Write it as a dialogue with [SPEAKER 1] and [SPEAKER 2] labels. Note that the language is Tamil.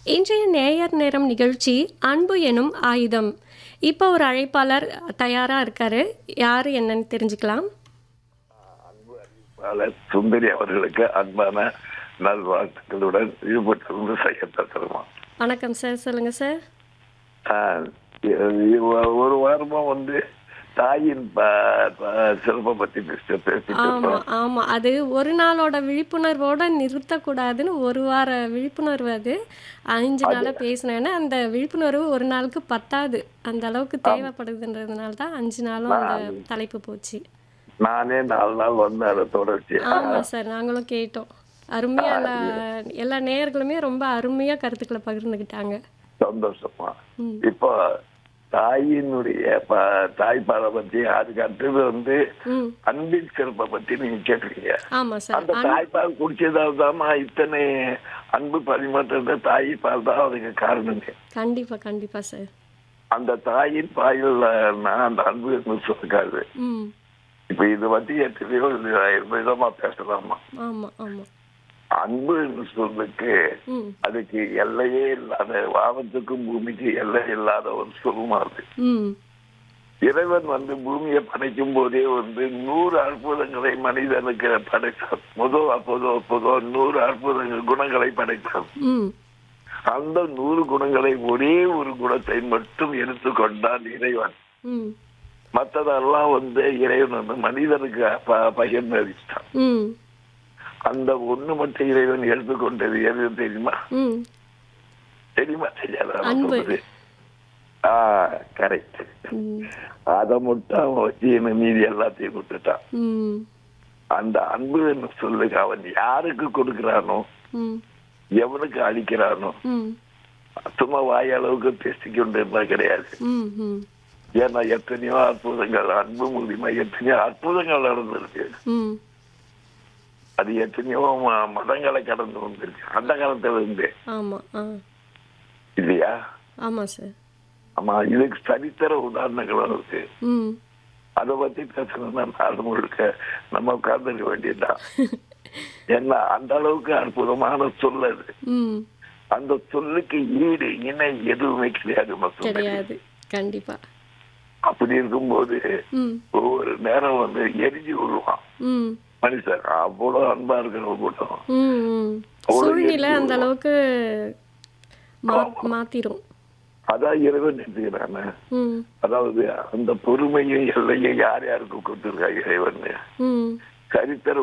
[SPEAKER 1] இன்றைய நேயர் நேரம் நிகழ்ச்சி அன்பு எனும் ஆயுதம் இப்போ ஒரு அழைப்பாளர் தயாராக இருக்காரு யார் என்னன்னு தெரிஞ்சுக்கலாம்
[SPEAKER 2] பாலர் சுந்தரி அவர்களுக்கு அன்பான நல்வாழ்த்துக்களுடன் ஈடுபட்டிருந்து செய்ய தருமா
[SPEAKER 1] வணக்கம் சார் சொல்லுங்கள் சார்
[SPEAKER 2] ஒரு வாரமா வந்து தாயின் ப- ப- சிறப்பை பத்தி பேசிட்டு பேசிட்டு
[SPEAKER 1] ஆமாம்
[SPEAKER 2] இருக்கோம்.
[SPEAKER 1] ஆமாம் அது ஒரு நாளோட விழிப்புணர்வோட நிறுத்தக்கூடாதுன்னு ஒரு வார விழிப்புணர்வு அது அஞ்சு நாளாக பேசினேன்னா அந்த விழிப்புணர்வு ஒரு நாளுக்கு பத்தாது அந்த அளவுக்கு தேவைப்படுதுன்றதுனால தான் அஞ்சு நாளும் அந்த தலைப்பு போச்சு
[SPEAKER 2] நானே நாலு நாள் வந்து அதை தொடர்ச்சி
[SPEAKER 1] ஆமாம் சார் நாங்களும் கேட்டோம் அருமையாக எல்லா எல்லா நேயர்களுமே ரொம்ப அருமையாக கருத்துக்களை பகிர்ந்துக்கிட்டாங்க
[SPEAKER 2] சந்தோஷமா
[SPEAKER 1] ம்.
[SPEAKER 2] இப்போ தாயினுடைய ப- தாய்ப்பாலை பத்தி அதுக்கு அடுத்தது வந்து
[SPEAKER 1] ம்
[SPEAKER 2] அன்பின் சிறப்பை பத்தி நீங்க கேட்டிருக்கீங்க
[SPEAKER 1] ஆமாம் சார்
[SPEAKER 2] அந்த தாய்ப்பால் குடிச்சதால் தாம்மா இத்தனை அன்பு பரிமாற்றத்தை தாய்ப்பால் தான் அதுக்கு காரணமே
[SPEAKER 1] கண்டிப்பாக கண்டிப்பாக சார்
[SPEAKER 2] அந்த தாயின் பாயில் அந்த அன்பு என்று சொல்லிருக்காரு
[SPEAKER 1] ம்
[SPEAKER 2] இப்ப இது பத்தி எத்தனையோ இது விதமா பேசலாமா
[SPEAKER 1] ஆமாம் ஆமாம்
[SPEAKER 2] அன்பு என்று சொல்றதுக்கு
[SPEAKER 1] ம்
[SPEAKER 2] அதுக்கு எல்லையே இல்லாத வானத்துக்கும் பூமிக்கு எல்லை இல்லாத ஒரு சொல்லுமா அது
[SPEAKER 1] ம்
[SPEAKER 2] இறைவன் வந்து பூமியை படைக்கும் போதே வந்து நூறு அற்புதங்களை மனிதனுக்கு படைத்தான் முதல் அப்போதோ அப்போதோ நூறு அற்புதங்கள் குணங்களை படைத்தான்
[SPEAKER 1] ம்
[SPEAKER 2] அந்த நூறு குணங்களை ஒரே ஒரு குணத்தை மட்டும் எடுத்துக்கொண்டான் இறைவன்
[SPEAKER 1] ம்
[SPEAKER 2] மற்றதெல்லாம் வந்து இறைவன் வந்து மனிதனுக்கு ப- பகிர்ந்தளித்தான்
[SPEAKER 1] ம்
[SPEAKER 2] அந்த ஒண்ணு மட்டும் இறைவன் எடுத்துக்கொண்டது எது தெரியுமா
[SPEAKER 1] ம்
[SPEAKER 2] தெரியுமா தெரியாதா நான்
[SPEAKER 1] அன்பு.
[SPEAKER 2] சொல்றது? ஆ கரெக்ட்
[SPEAKER 1] ம்
[SPEAKER 2] அதை மட்டும் அவன் வச்சு என்ன மீதி எல்லாத்தையும் விட்டுட்டான்
[SPEAKER 1] ம்
[SPEAKER 2] அந்த அன்புன்னு சொல்லுங்க அவன் யாருக்கு கொடுக்கிறானோ
[SPEAKER 1] ம்
[SPEAKER 2] எவனுக்கு அளிக்கிறானோ
[SPEAKER 1] ம்
[SPEAKER 2] சும்மா வாயளவுக்கு பேசிக்கொண்டு இருந்தா கிடையாது
[SPEAKER 1] ம் ம்
[SPEAKER 2] ஏன்னா எத்தனையோ அற்புதங்கள் அன்பு மூலியமா எத்தனையோ அற்புதங்கள் நடந்திருக்கு
[SPEAKER 1] ம்
[SPEAKER 2] அது எத்தனையோ ம- மதங்களை கடந்து வந்திருக்கு அந்த காலத்துல இருந்து
[SPEAKER 1] ஆமாம் ஆ
[SPEAKER 2] இல்லையா
[SPEAKER 1] ஆமாம் சார்
[SPEAKER 2] ஆமா இதுக்கு சரித்திர உதாரணங்களும் இருக்கு
[SPEAKER 1] ம்
[SPEAKER 2] அதை பத்தி பேசணும்னா நாடு முழுக்க நம்ம உட்கார்ந்துருக்க வேண்டியதுதான் ஏன்னா அந்த அளவுக்கு அற்புதமான சொல் அது
[SPEAKER 1] ம்
[SPEAKER 2] அந்த சொல்லுக்கு ஈடு இணை எதுவுமே கிடையாது மக்கள்
[SPEAKER 1] கிடையாது கண்டிப்பாக
[SPEAKER 2] அப்படி இருக்கும்போது
[SPEAKER 1] ம்
[SPEAKER 2] ஒவ்வொரு நேரம் வந்து எரிஞ்சு விழுவான்
[SPEAKER 1] ம்
[SPEAKER 2] மனுஷன் அவ்வளவு அன்பா இருக்கிற கூட்டம்
[SPEAKER 1] ம் ம்
[SPEAKER 2] அவ்வளவு
[SPEAKER 1] சூழ்நிலை
[SPEAKER 2] எரிஞ்சு
[SPEAKER 1] அந்த அளவுக்கு மா மாத்திரும்
[SPEAKER 2] அதான் இறைவன் எடுத்துக்கிறானே
[SPEAKER 1] ம்
[SPEAKER 2] அதாவது அந்த பொறுமையும் எல்லையும் யார் யாருக்கு கொடுத்துருக்கா இறைவன்
[SPEAKER 1] ம்
[SPEAKER 2] சரித்திர